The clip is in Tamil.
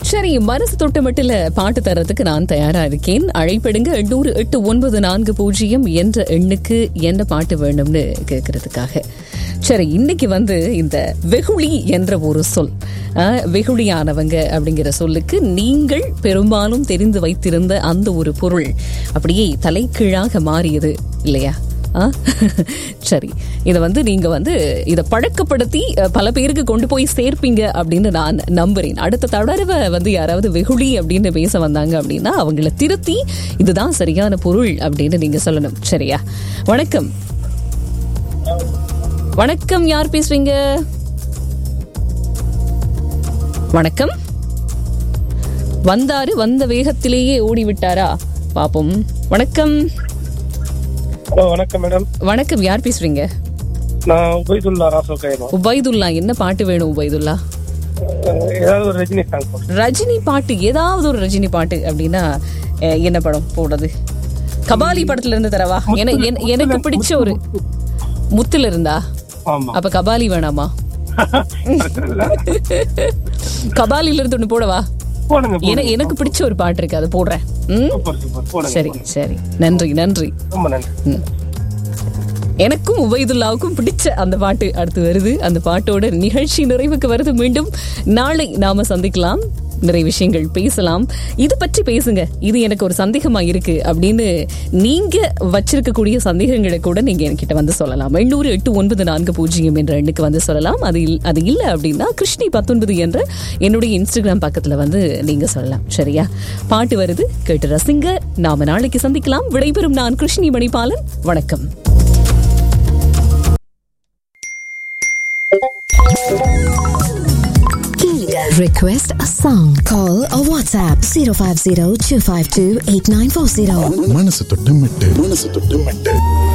சரி மனசு தொட்ட மட்டில் பாட்டு தரத்துக்கு நான் தயாரா இருக்கேன் அழைப்பிடுங்க எண்ணூறு எட்டு ஒன்பது நான்கு பூஜ்ஜியம் என்ற எண்ணுக்கு என்ன பாட்டு வேணும்னு கேட்கறதுக்காக சரி இன்னைக்கு வந்து இந்த வெகுளி என்ற ஒரு சொல் அஹ், வெகுளியானவங்க அப்படிங்கிற சொல்லுக்கு நீங்கள் பெரும்பாலும் தெரிந்து வைத்திருந்த அந்த ஒரு பொருள் அப்படியே தலைகீழாக மாறியது இல்லையா ஆ? சரி இதை வந்து நீங்க வந்து இதை பழக்கப்படுத்தி அஹ், பல பேருக்கு கொண்டு போய் சேர்ப்பீங்க அப்படின்னு நான் நம்புறேன் அடுத்த தடவை வந்து யாராவது வெகுளி அப்படின்னு பேச வந்தாங்க அப்படின்னா அவங்கள திருத்தி இதுதான் சரியான பொருள் அப்படின்னு நீங்க சொல்லணும் சரியா வணக்கம் வணக்கம் யார் பேசுறீங்க வணக்கம் வந்தாரு வந்த வேகத்திலேயே ஓடி விட்டாரா பாப்போம் வணக்கம் ஹலோ வணக்கம் மேடம் வணக்கம் யார் பேசுறீங்க நான் உபைதுல்லா ராசோ கைமா உபைதுல்லா என்ன பாட்டு வேணும் உபைதுல்லா ஏதாவது ஒரு ரஜினி சாங் போட்டு ரஜினி பாட்டு ஏதாவது ஒரு ரஜினி பாட்டு அப்படின்னா அஹ், என்ன படம் போடுறது கபாலி படத்துல இருந்து தரவா என- என- எனக்கு பிடிச்ச ஒரு முத்துல இருந்தா ஆமா அப்ப கபாலி வேணாமா கபாலில இருந்து ஒண்ணு போடவா போடுங்க என- போடுங்க. எனக்கு பிடிச்ச ஒரு பாட்டு இருக்கு அது போடுறேன் ம்? சூப்பர் சூப்பர் போடுங்க சரி சரி நன்றி நன்றி ரொம்ப நன்றி ம். எனக்கும் உபைதுல்லாவுக்கும் பிடிச்ச அந்த பாட்டு அடுத்து வருது அந்த பாட்டோட நிகழ்ச்சி நிறைவுக்கு வருது மீண்டும் நாளை நாம சந்திக்கலாம் நிறைய விஷயங்கள் பேசலாம் இது பற்றி பேசுங்க இது எனக்கு ஒரு சந்தேகமா இருக்கு அப்படின்னு நீங்க வச்சிருக்கக்கூடிய சந்தேகங்களை கூட நீங்க என்கிட்ட வந்து சொல்லலாம் எண்ணூறு எட்டு ஒன்பது நான்கு பூஜ்ஜியம் என்ற எண்ணுக்கு வந்து சொல்லலாம் அது இல்- அது இல்லை அப்படின்னா கிருஷ்ணி பத்தொன்பது என்ற என்னுடைய இன்ஸ்டாகிராம் பக்கத்துல வந்து நீங்க சொல்லலாம் சரியா பாட்டு வருது கேட்டு ரசிங்க நாம நாளைக்கு சந்திக்கலாம் விடைபெறும் நான் கிருஷ்ணி மணிபாலன் வணக்கம் Request a song. Call or WhatsApp 050 252 8940. மனசு தொட்டு மெட்டு மனசு தொட்டு மெட்டு